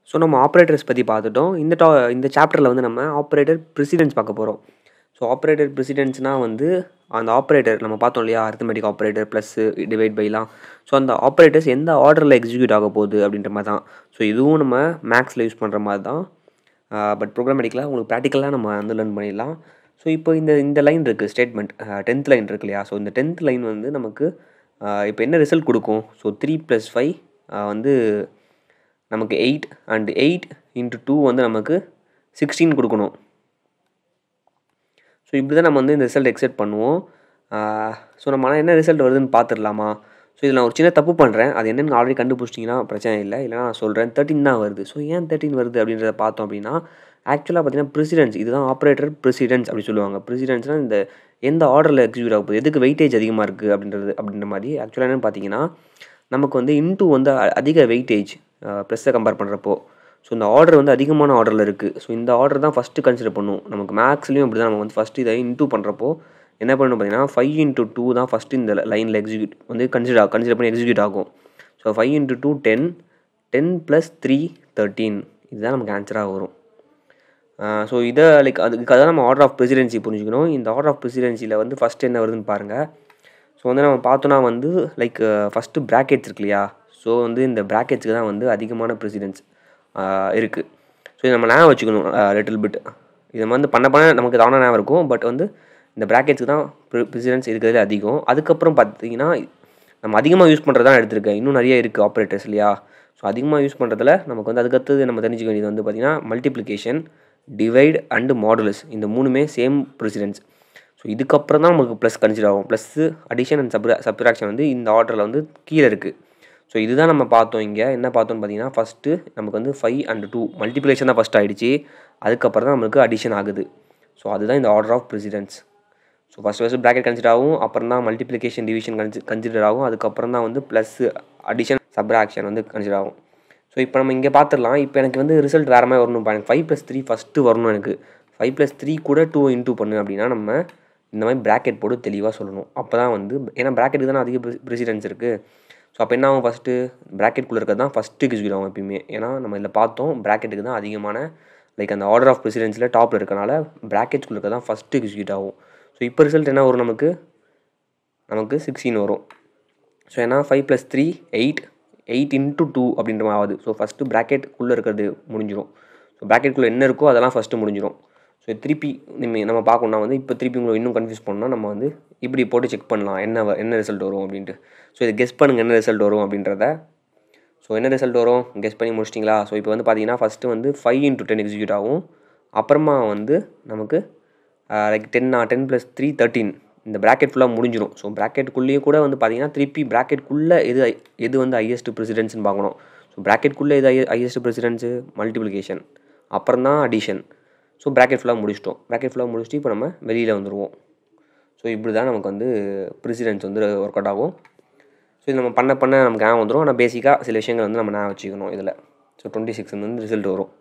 so நம்ம operators பற்றி பார்த்துட்டோம் இந்த டா இந்த சாப்டரில் வந்து நம்ம ஆப்ரேட்டர் ப்ரிசிடென்ஸ் பார்க்க போகிறோம் ஸோ ஆப்ரேட்டர் ப்ரிசிடென்ஸ்னால் வந்து அந்த ஆப்ரேட்டர் நம்ம பார்த்தோம் இல்லையா அரித்தமெட்டிக் ஆப்ரேட்டர் ப்ளஸ்ஸு டிவைட் பைலாம் ஸோ அந்த ஆப்ரேட்டர்ஸ் எந்த ஆர்டரில் எக்ஸிக்யூட் ஆக போகுது அப்படின்ற மாதிரி தான் ஸோ இதுவும் நம்ம மேக்ஸில் யூஸ் பண்ணுற மாதிரி தான் பட் ப்ரோக்ராமேட்டிக்கில் உங்களுக்கு ப்ராக்டிக்கலாக நம்ம வந்து லேர்ன் பண்ணிடலாம் ஸோ இப்போ இந்த இந்த லைன் இருக்குது ஸ்டேட்மெண்ட் டென்த் லைன் இருக்கு இல்லையா ஸோ இந்த டென்த் லைன் வந்து நமக்கு இப்போ என்ன ரிசல்ட் கொடுக்கும் ஸோ த்ரீ ப்ளஸ் ஃபைவ் வந்து நமக்கு eight and eight into two வந்து நமக்கு சிக்ஸ்டீன் கொடுக்கணும் ஸோ இப்படி தான் நம்ம வந்து இந்த ரிசல்ட் எக்ஸெப்ட் பண்ணுவோம் ஸோ நம்ம ஆனால் என்ன ரிசல்ட் வருதுன்னு பார்த்துடலாமா ஸோ இதில் நான் ஒரு சின்ன தப்பு பண்ணுறேன் அது என்னென்னு ஆல்ரெடி கண்டுபிடிச்சிட்டிங்கன்னா பிரச்சனை இல்லை இல்லைனா நான் சொல்கிறேன் தேர்ட்டின் தான் வருது ஸோ ஏன் தேர்ட்டின் வருது அப்படின்றத பார்த்தோம் அப்படின்னா ஆக்சுவலாக பார்த்தீங்கன்னா ப்ரெசிடென்ஸ் இதுதான் ஆப்ரேட்டர் ப்ரெசிடென்ஸ் அப்படி சொல்லுவாங்க ப்ரெசிடென்ஸ்னால் இந்த எந்த ஆர்டரில் எக்ஸிக்யூட் ஆக போகுது எதுக்கு வெயிட்டேஜ் அதிகமாக இருக்குது அப்படின்றது அப்படின்ற மாதிரி ஆக்சுவலாக என்னென்னு பார்த்தீங்கன்னா நமக்கு வந்து இன்டூ வந்து அதிக வெயிட்டேஜ் ப்ரெஸ்ஸை கம்பேர் பண்ணுறப்போ ஸோ இந்த ஆர்டர் வந்து அதிகமான ஆர்டரில் இருக்குது ஸோ இந்த ஆர்டர் தான் ஃபஸ்ட்டு கன்சிடர் பண்ணும் நமக்கு மேக்ஸ்லேயும் அப்படி தான் நம்ம வந்து ஃபஸ்ட்டு இதை இன்டூ பண்ணுறப்போ என்ன பண்ணணும் பார்த்தீங்கன்னா ஃபைவ் இன்ட்டு டூ தான் ஃபஸ்ட்டு இந்த லைனில் எக்ஸிக்யூட் வந்து கன்சிடர் ஆகும் கன்சிடர் பண்ணி எக்ஸிக்யூட் ஆகும் so five into two ten ten plus three thirteen இதுதான் நமக்கு ஆன்சராக வரும் ஸோ இதை லைக் அதுக்கு அதான் நம்ம ஆர்டர் ஆஃப் ப்ரெசிடென்சி புரிஞ்சுக்கணும் இந்த ஆர்டர் ஆஃப் ப்ரெசிடென்சியில் வந்து ஃபஸ்ட் என்ன வருதுன்னு பாருங்கள் ஸோ வந்து நம்ம பார்த்தோன்னா வந்து லைக் ஃபஸ்ட்டு ப்ராக்கெட்ஸ் இருக்கு இல்லையா ஸோ வந்து இந்த ப்ராக்கெட்ஸுக்கு தான் வந்து அதிகமான ப்ரெசிடென்ஸ் இருக்குது ஸோ இதை நம்ம ஞாபகம் வச்சுக்கணும் லிட்டில் பிட் இதை வந்து பண்ண பண்ண நமக்கு தானே ஞாபகம் இருக்கும் பட் வந்து இந்த ப்ராக்கெட்ஸுக்கு தான் ப்ரெசிடென்ஸ் இருக்கிறதுல அதிகம் அதுக்கப்புறம் பார்த்தீங்கன்னா நம்ம அதிகமாக யூஸ் பண்ணுறது தான் எடுத்திருக்கேன் இன்னும் நிறைய இருக்குது ஆப்ரேட்டர்ஸ் இல்லையா ஸோ அதிகமாக யூஸ் பண்ணுறதுல நமக்கு வந்து அதுக்கடுத்தது நம்ம தெரிஞ்சுக்க வேண்டியது வந்து பார்த்திங்கன்னா மல்டிப்ளிகேஷன் டிவைட் அண்டு மாடுலஸ் இந்த மூணுமே சேம் ப்ரெசிடென்ஸ் ஸோ இதுக்கப்புறம் தான் நமக்கு ப்ளஸ் கன்சிடர் ஆகும் ப்ளஸ்ஸு அடிஷன் அண்ட் சப்ரா சப்ராக்ஷன் வந்து இந்த ஆர்டரில் வந்து கீழே இருக்குது ஸோ இதுதான் நம்ம பார்த்தோம் இங்கே என்ன பார்த்தோம்னு பார்த்தீங்கன்னா ஃபஸ்ட்டு நமக்கு வந்து ஃபைவ் அண்ட் டூ மல்டிப்ளிகேஷன் தான் ஃபஸ்ட் ஆகிடுச்சு அதுக்கப்புறம் தான் நமக்கு அடிஷன் ஆகுது ஸோ அதுதான் இந்த order of precedence so first first bracket consider ஆகும் அப்புறம் தான் மல்டிப்ளிகேஷன் டிவிஷன் கன்சி கன்சிடர் ஆகும் அதுக்கப்புறம் தான் வந்து ப்ளஸ்ஸு அடிஷன் சப்ராக்ஷன் வந்து கன்சிடர் ஆகும் ஸோ இப்போ நம்ம இங்கே பார்த்துடலாம் இப்போ எனக்கு வந்து ரிசல்ட் வேறு மாதிரி வரணும் எனக்கு ஃபைவ் ப்ளஸ் த்ரீ ஃபஸ்ட்டு வரணும் எனக்கு ஃபைவ் ப்ளஸ் த்ரீ கூட டூ இன்டூ பண்ணு அப்படின்னா நம்ம இந்த மாதிரி ப்ராக்கெட் போட்டு தெளிவாக சொல்லணும் அப்போ தான் வந்து ஏன்னா ப்ராக்கெட்டுக்கு தானே அதிக ப்ரெசிடென்ஸ் இருக்குது ஸோ அப்போ என்ன ஆகும் ஃபஸ்ட்டு ப்ராக்கெட்குள்ளே இருக்கிறது தான் ஃபஸ்ட்டு எக்ஸிக்யூட் ஆகும் எப்பயுமே ஏன்னா நம்ம இதில் பார்த்தோம் ப்ராக்கெட்டுக்கு தான் அதிகமான லைக் அந்த ஆர்டர் ஆஃப் ப்ரெசிடென்ஸில் டாப்பில் இருக்கனால ப்ராக்கெட்குள்ளே இருக்கிறது தான் ஃபஸ்ட்டு எக்ஸிக்யூட் ஆகும் ஸோ இப்போ ரிசல்ட் என்ன வரும் நமக்கு நமக்கு சிக்ஸ்டீன் வரும் ஸோ ஏன்னா five plus three eight eight into two அப்படின்ற மாதிரி ஆகுது ஸோ ஃபஸ்ட்டு ப்ராக்கெட்டுக்குள்ளே இருக்கிறது முடிஞ்சிடும் ஸோ ப்ராக்கெட்டுக்குள்ளே என்ன இருக்கோ அதெல்லாம் ஃபஸ்ட்டு முடிஞ்சிடும் ஸோ திருப்பி நம்ம நம்ம பார்க்கணுன்னா வந்து இப்போ திருப்பி உங்களை இன்னும் கன்ஃபியூஸ் பண்ணால் நம்ம வந்து இப்படி போட்டு செக் பண்ணலாம் என்ன என்ன ரிசல்ட் வரும் அப்படின்ட்டு ஸோ இதை கெஸ் பண்ணுங்கள் என்ன ரிசல்ட் வரும் அப்படின்றத ஸோ என்ன ரிசல்ட் வரும் கெஸ் பண்ணி முடிச்சிட்டிங்களா ஸோ இப்போ வந்து பார்த்தீங்கன்னா ஃபஸ்ட்டு வந்து ஃபைவ் இன்ட்டு டென் எக்ஸிக்யூட் ஆகும் அப்புறமா வந்து நமக்கு like ten ten plus three thirteen இந்த ப்ராக்கெட் ஃபுல்லாக முடிஞ்சிடும் ஸோ ப்ராக்கெட்டுக்குள்ளேயே கூட வந்து பார்த்தீங்கன்னா திருப்பி ப்ராக்கெட்குள்ளே எது எது வந்து ஹையஸ்ட் ப்ரெசிடென்ஸ்னு பார்க்கணும் ஸோ ப்ராக்கெட்குள்ளே எது ஹையஸ்ட் ப்ரெசிடென்ஸு மல்டிப்ளிகேஷன் அப்புறம் தான் அடிஷன் ஸோ ப்ராக்கெட் ஃபுல்லாக முடிச்சிட்டோம் ப்ராக்கெட் ஃபுல்லாக முடிச்சுட்டு இப்போ நம்ம வெளியில் வந்துடுவோம் ஸோ இப்படி தான் நமக்கு வந்து ப்ரெசிடென்ஸ் வந்து ஒர்க் அவுட் ஆகும் ஸோ இது நம்ம பண்ண பண்ண நமக்கு ஞாபகம் வந்துடும் ஆனால் பேசிக்காக சில விஷயங்கள் வந்து நம்ம ஞாபகம் வச்சுக்கணும் இதில் ஸோ டுவெண்ட்டி சிக்ஸ் வந்து ரிசல்ட் வரும்